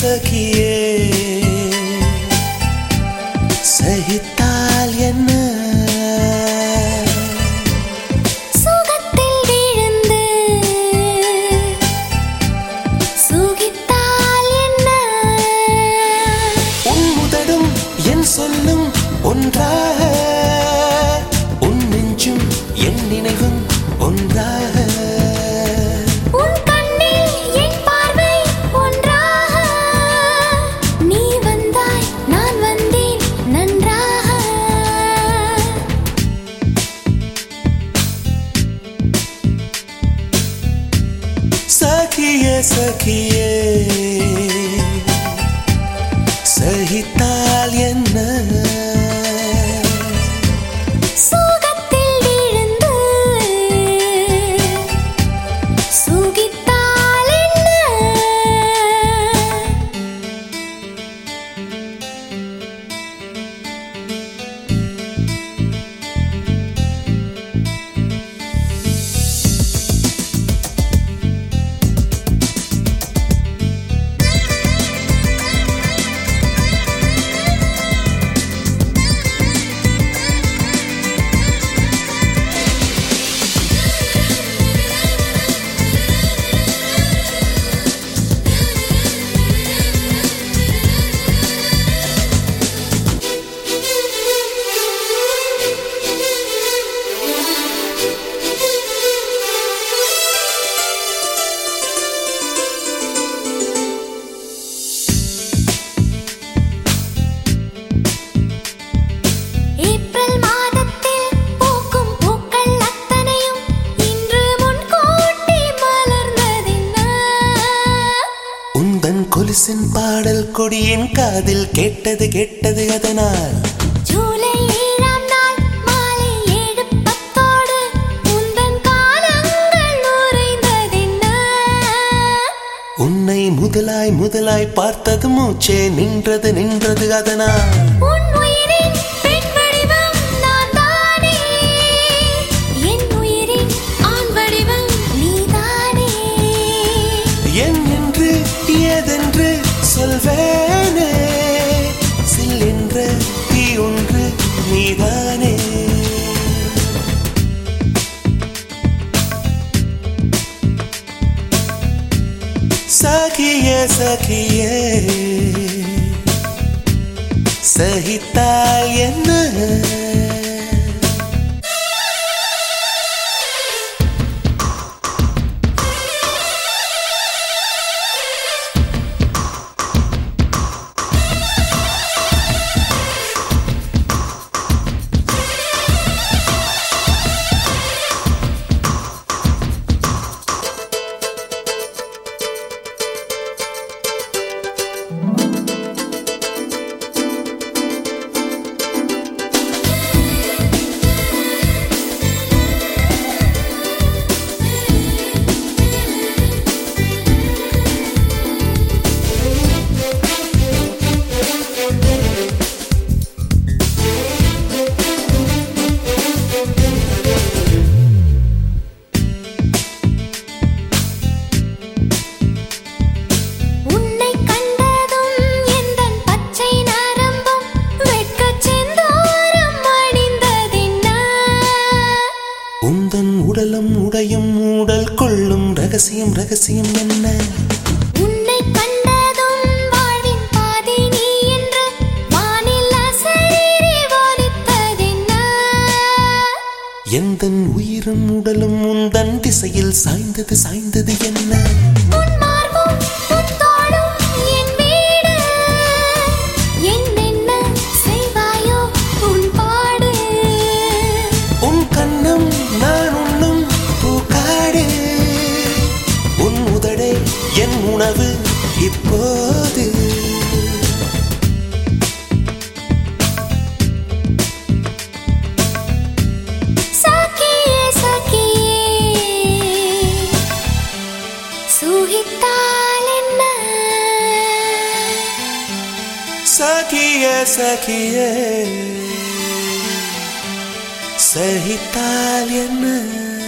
சகியே சகித்தால் என்ன சுகத்தில் விழுந்து சுகித்தால் என்ன உன் முதடும் என் சொல்லும் ஒன்றாக உன் நெஞ்சும் என் நினைவும் ஒன்றாக உன் கண்ணில் என் பார்வை ஒன்றாக நீ வந்தாய் நான் வந்தேன் நன்றாக சகியே சகியே சகித்தால் என்ன சுகத்தில் விழுந்து சுகித்தால் என்ன ஏப்ரல் மாதத்தில் பூக்கும் பூக்கள் அத்தனையும் இன்று முன்கூட்டி மலர்ந்ததென்ன உந்தன் கொலுசின் பாடல் கொடியின் காதில் கேட்டது கேட்டது அதனால் ஜூலை ஏழாம் நாள் மாலை ஏழு பத்தோடு உந்தன் காலங்கள் உறைந்ததென்ன உன்னை முதலாய் முதலாய் பார்த்தது மூச்சே நின்றது நின்றது அதனால் உன் உயிரின் பெண் வடிவம் நான் தானே என் உயிரின் ஆண் வடிவம் நீதானே என் என்று ஏதென்று சொல்வேனே சில் என்ற தீ ஒன்று நீதானே சகிய சகிய சகித்தால் என்ன உன்னை கண்டதும் எந்தன் பச்சை நரம்பும் வெட்கச் செந்தூரம் அணிந்ததென்ன உந்தன் உடலும் உடையும் ஊடல் கொள்ளும் ரகசியம் ரகசியம் என்ன உன்னை கண்டதும் வாழ்வின் பாதி நீ என்று வானில் அசரீரி வானித்ததென்ன எந்தன் உயிரும் உடலும் உந்தன் திசையில் சாய்ந்தது சாய்ந்தது என்ன உன் மார்பும் உன் தோளும் என் வீடு என்னென்ன செய்வாயோ உன் பாடு உன் கண்ணம் நான் உண்ணும் பூக்காடு உன் உதடே என் உணவு இப்போது சகியே சகியே சுகித்தால் என்ன சகிய சகிய சகித்தால் என்ன